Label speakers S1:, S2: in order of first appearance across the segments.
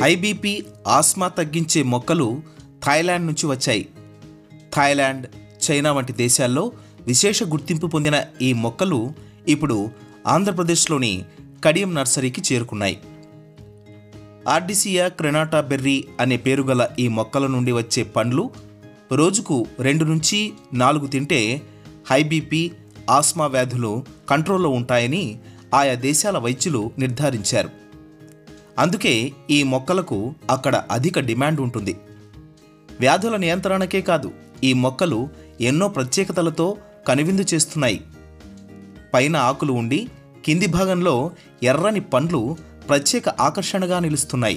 S1: high BP Asma తగ్గించే మొక్కలు Thailand నుంచి వచ్చాయి థాయిలాండ్ చైనా వంటి దేశాల్లో విశేష గుర్తింపు పొందిన ఈ మొక్కలు ఇప్పుడు ఆంధ్రప్రదేశ్లోని కడియం నర్సరీకి చేరుకున్నాయి ఆర్డిసియా క్రెనాటా బెర్రీ అనే పేరు గల ఈ మొక్కల నుండి వచ్చే పండ్లు రోజుకు రెండు నుంచి నాలుగు తింటే హై బీపీ ఆస్మా వ్యాధులు కంట్రోల్లో ఉంటాయని ఆయా దేశాల వైద్యులు నిర్ధారించారు అందుకే ఈ మొక్కలకు అక్కడ అధిక డిమాండ్ ఉంటుంది వ్యాధుల నియంత్రణకే కాదు ఈ మొక్కలు ఎన్నో ప్రత్యేకతలతో కనువిందు చేస్తున్నాయి పైన ఆకులు ఉండి కింది భాగంలో ఎర్రని పండ్లు ప్రత్యేక ఆకర్షణగా నిలుస్తున్నాయి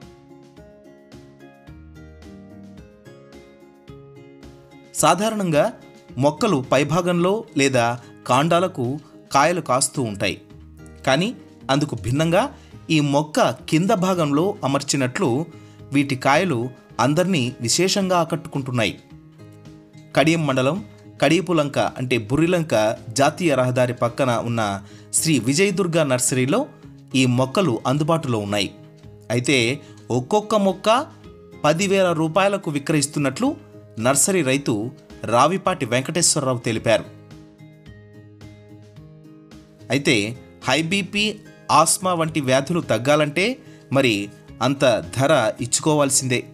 S1: సాధారణంగా మొక్కలు పైభాగంలో లేదా కాండాలకు కాయలు కాస్తూ ఉంటాయి కానీ అందుకు భిన్నంగా ఈ మొక్క కింద భాగంలో అమర్చినట్లు వీటి కాయలు అందరినీ విశేషంగా ఆకట్టుకుంటున్నాయి కడియం మండలం కడియపులంక అంటే బుర్రిలంక జాతీయ రహదారి పక్కన ఉన్న శ్రీ విజయదుర్గ నర్సరీలో ఈ మొక్కలు అందుబాటులో ఉన్నాయి అయితే ఒక్కొక్క మొక్క పదివేల రూపాయలకు విక్రయిస్తున్నట్లు నర్సరీ రైతు రావిపాటి వెంకటేశ్వరరావు తెలిపారు అయితే హై బీపీ ఆస్మా వంటి వ్యాధులు తగ్గాలంటే మరి అంత ధర ఇచ్చుకోవాల్సిందే